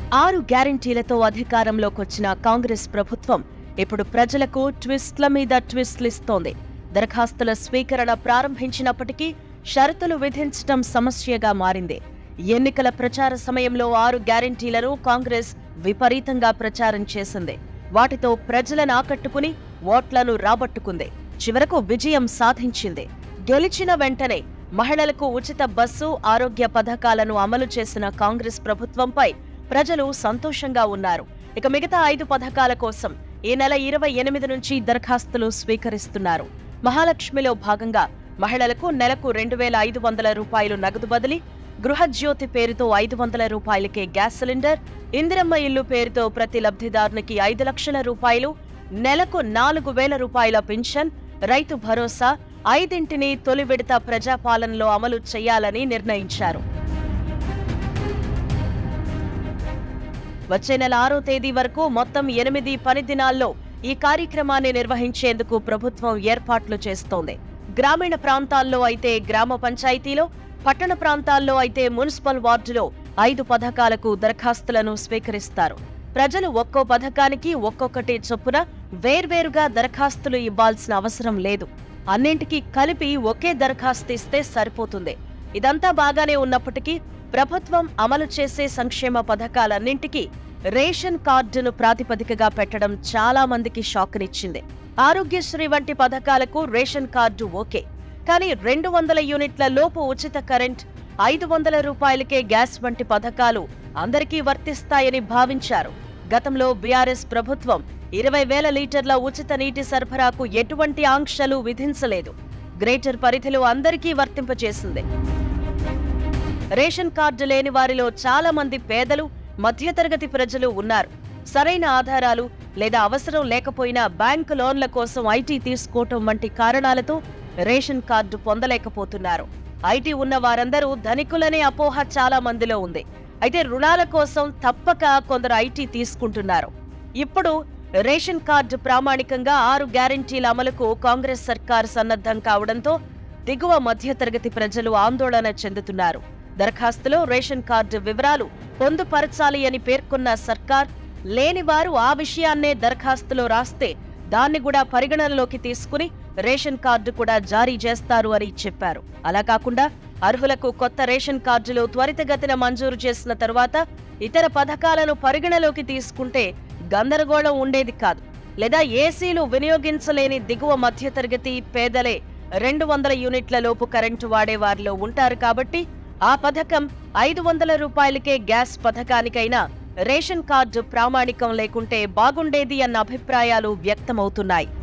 ఆరు గ్యారంటీలతో అధికారంలోకొచ్చిన కాంగ్రెస్ ప్రభుత్వం ఇప్పుడు ప్రజలకు ట్విస్ట్ల మీద ట్విస్ట్లిస్తోంది దరఖాస్తుల స్వీకరణ ప్రారంభించినప్పటికీ షరతులు విధించడం సమస్యగా మారింది ఎన్నికల ప్రచార సమయంలో ఆరు గ్యారంటీలను కాంగ్రెస్ విపరీతంగా ప్రచారం చేసింది వాటితో ప్రజలను ఆకట్టుకుని ఓట్లను రాబట్టుకుంది చివరకు విజయం సాధించింది గెలిచిన వెంటనే మహిళలకు ఉచిత బస్సు ఆరోగ్య పథకాలను అమలు చేసిన కాంగ్రెస్ ప్రభుత్వంపై ప్రజలు సంతోషంగా ఉన్నారు ఇక మిగతా ఐదు పథకాల కోసం ఈ నెల ఇరవై ఎనిమిది నుంచి దరఖాస్తులు స్వీకరిస్తున్నారు మహాలక్ష్మిలో భాగంగా మహిళలకు నెలకు రెండు వేల ఐదు వందల రూపాయలు నగదు బదిలీ గృహజ్యోతి పేరుతో ఐదు వందల రూపాయలకే గ్యాస్ సిలిండర్ ఇందిరమ్మ ఇల్లు పేరుతో ప్రతి లబ్ధిదారునికి ఐదు లక్షల రూపాయలు నెలకు నాలుగు వేల రూపాయల పింఛన్ రైతు భరోసా ఐదింటిని తొలి విడత ప్రజాపాలనలో అమలు చేయాలని నిర్ణయించారు వచ్చే నెల ఆరో తేదీ వరకు మొత్తం ఎనిమిది పని దినాల్లో ఈ కార్యక్రమాన్ని నిర్వహించేందుకు ప్రభుత్వం ఏర్పాట్లు చేస్తోంది గ్రామీణ ప్రాంతాల్లో అయితే గ్రామ పంచాయతీలో పట్టణ ప్రాంతాల్లో అయితే మున్సిపల్ వార్డులో ఐదు పథకాలకు దరఖాస్తులను స్వీకరిస్తారు ప్రజలు ఒక్కో పథకానికి ఒక్కొక్కటి చొప్పున వేర్వేరుగా దరఖాస్తులు ఇవ్వాల్సిన అవసరం లేదు అన్నింటికీ కలిపి ఒకే దరఖాస్తు ఇస్తే సరిపోతుంది ఇదంతా బాగానే ఉన్నప్పటికీ ప్రభుత్వం అమలు చేసే సంక్షేమ పథకాలన్నింటికీ రేషన్ కార్డును ప్రాతిపదికగా పెట్టడం చాలా మందికి షాక్నిచ్చింది ఆరోగ్యశ్రీ వంటి పథకాలకు రేషన్ కార్డు ఓకే కానీ రెండు వందల యూనిట్ల లోపు ఉచిత కరెంట్ ఐదు వందల రూపాయలకే గ్యాస్ వంటి పథకాలు అందరికీ వర్తిస్తాయని భావించారు గతంలో బీఆర్ఎస్ ప్రభుత్వం ఇరవై వేల లీటర్ల ఉచిత నీటి సరఫరాకు ఎటువంటి ఆంక్షలు విధించలేదు గ్రేటర్ పరిధిలో అందరికీ వర్తింపజేసింది రేషన్ కార్డు లేని వారిలో చాలా మంది పేదలు మధ్యతరగతి ప్రజలు ఉన్నారు సరైన ఆధారాలు లేదా అవసరం లేకపోయినా బ్యాంకు లోన్ల కోసం ఐటీ తీసుకోవటం వంటి కారణాలతో రేషన్ కార్డు పొందలేకపోతున్నారు ఐటీ ఉన్న వారందరూ ధనికులనే అపోహ చాలా మందిలో ఉంది అయితే రుణాల కోసం తప్పక కొందరు ఐటీ తీసుకుంటున్నారు ఇప్పుడు రేషన్ కార్డు ప్రామాణికంగా ఆరు గ్యారంటీల అమలుకు కాంగ్రెస్ సర్కార్ సన్నద్ధం కావడంతో దిగువ మధ్యతరగతి ప్రజలు ఆందోళన చెందుతున్నారు దరఖాస్తులో రేషన్ కార్డు వివరాలు పొందుపరచాలి అని పేర్కొన్న సర్కార్ లేనివారు ఆ విషయాన్నే దరఖాస్తులో రాస్తే దాన్ని కూడా పరిగణనలోకి తీసుకుని రేషన్ కార్డు కూడా జారీ చేస్తారు అని చెప్పారు అలా కాకుండా అర్హులకు కొత్త రేషన్ కార్డులు త్వరితగతిన మంజూరు చేసిన తరువాత ఇతర పథకాలను పరిగణలోకి తీసుకుంటే గందరగోళం ఉండేది కాదు లేదా ఏసీలు వినియోగించలేని దిగువ మధ్యతరగతి పేదలే రెండు వందల యూనిట్ల లోపు కరెంటు వాడే వారిలో ఉంటారు కాబట్టి ఆ పథకం ఐదు వందల రూపాయలకే గ్యాస్ పథకానికైనా రేషన్ కార్డు ప్రామాణికం లేకుంటే బాగుండేది అన్న అభిప్రాయాలు వ్యక్తమవుతున్నాయి